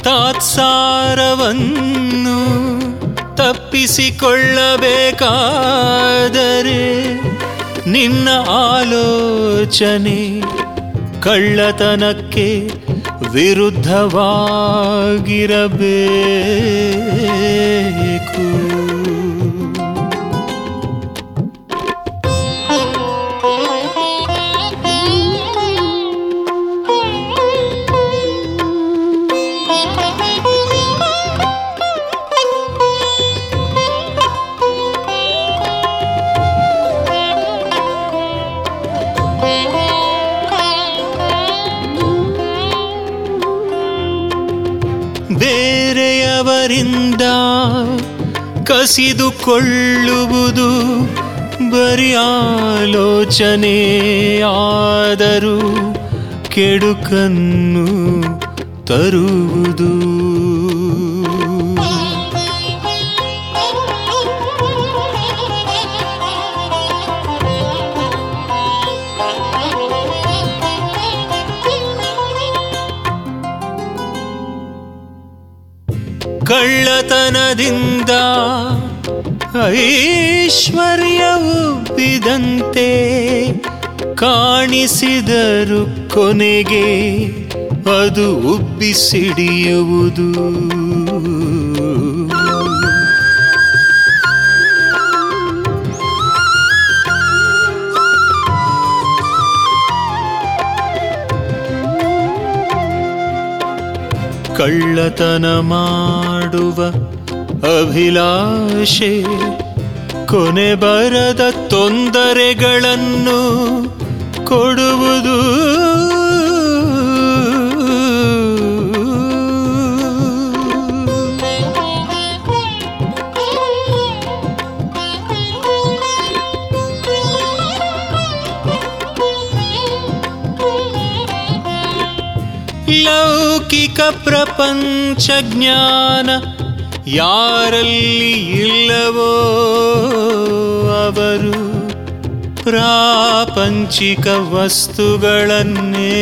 ತಾತ್ಸಾರವನ್ನು ತಪ್ಪಿಸಿಕೊಳ್ಳಬೇಕಾದರೆ ನಿನ್ನ ಆಲೋಚನೆ ಕಳ್ಳತನಕ್ಕೆ ವಿರುದ್ಧವಾಗಿರಬೇಕು ಬೇರೆಯವರಿಂದ ಕಸಿದುಕೊಳ್ಳುವುದು ಬರೀ ಆಲೋಚನೆ ಆದರೂ ಕೆಡುಕನ್ನು ತರುವುದು ಕಳ್ಳತನದಿಂದ ಐಶ್ವರ್ಯವು ಬಿದಂತೆ ಕಾಣಿಸಿದರು ಕೊನೆಗೆ ಅದು ಉಬ್ಬಿಸಿಡಿಯುವುದು ಕಳ್ಳತನ ಮಾಡುವ ಅಭಿಲಾಷೆ ಕೊನೆ ಬರದ ತೊಂದರೆಗಳನ್ನು ಕೊಡುವುದು ಲೌಕಿಕ ಪ್ರಪಂಚ ಜ್ಞಾನ ಯಾರಲ್ಲಿ ಇಲ್ಲವೋ ಅವರು ಪ್ರಾಪಂಚಿಕ ವಸ್ತುಗಳನ್ನೇ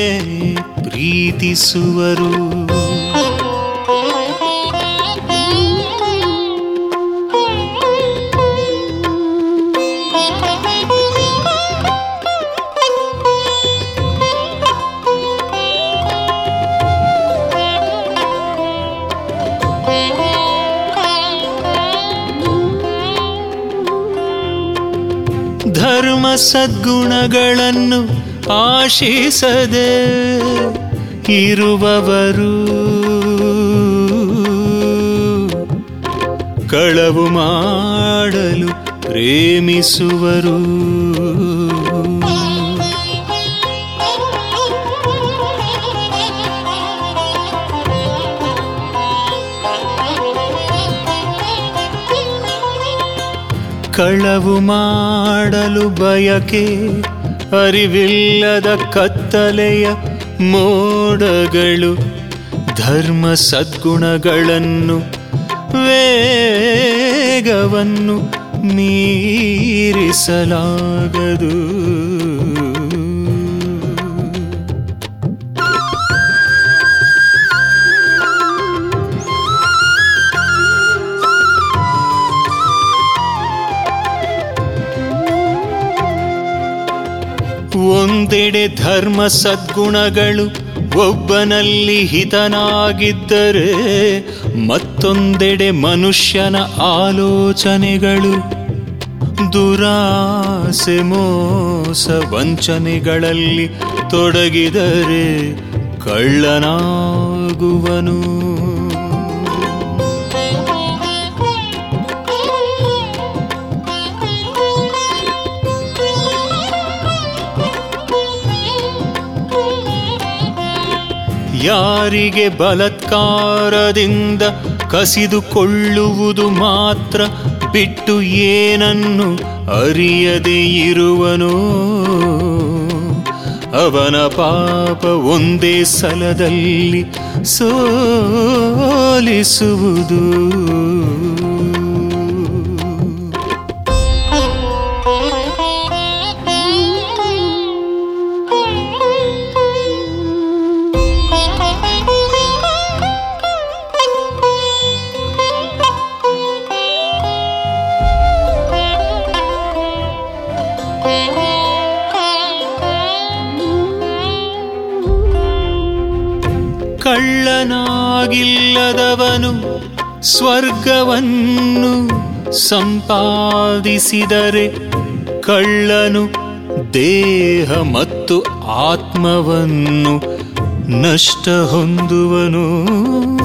ಪ್ರೀತಿಸುವರು ಧರ್ಮ ಸದ್ಗುಣಗಳನ್ನು ಆಶಿಸದೆ ಇರುವವರು ಕಳವು ಮಾಡಲು ಪ್ರೇಮಿಸುವರು ಕಳವು ಮಾಡಲು ಬಯಕೆ ಅರಿವಿಲ್ಲದ ಕತ್ತಲೆಯ ಮೋಡಗಳು ಧರ್ಮ ಸದ್ಗುಣಗಳನ್ನು ವೇಗವನ್ನು ಮೀರಿಸಲಾಗದು ಒಂದೆಡೆ ಧರ್ಮ ಸದ್ಗುಣಗಳು ಒಬ್ಬನಲ್ಲಿ ಹಿತನಾಗಿದ್ದರೆ ಮತ್ತೊಂದೆಡೆ ಮನುಷ್ಯನ ಆಲೋಚನೆಗಳು ದುರಾಸೆ ಮೋಸ ವಂಚನೆಗಳಲ್ಲಿ ತೊಡಗಿದರೆ ಕಳ್ಳನಾಗುವನು ಯಾರಿಗೆ ಬಲತ್ಕಾರದಿಂದ ಕಸಿದುಕೊಳ್ಳುವುದು ಮಾತ್ರ ಬಿಟ್ಟು ಏನನ್ನು ಅರಿಯದೆ ಇರುವನೋ ಅವನ ಪಾಪ ಒಂದೇ ಸಲದಲ್ಲಿ ಸೋಲಿಸುವುದು ಕಳ್ಳನಾಗಿಲ್ಲದವನು ಸ್ವರ್ಗವನ್ನು ಸಂಪಾದಿಸಿದರೆ ಕಳ್ಳನು ದೇಹ ಮತ್ತು ಆತ್ಮವನ್ನು ನಷ್ಟ ಹೊಂದುವನು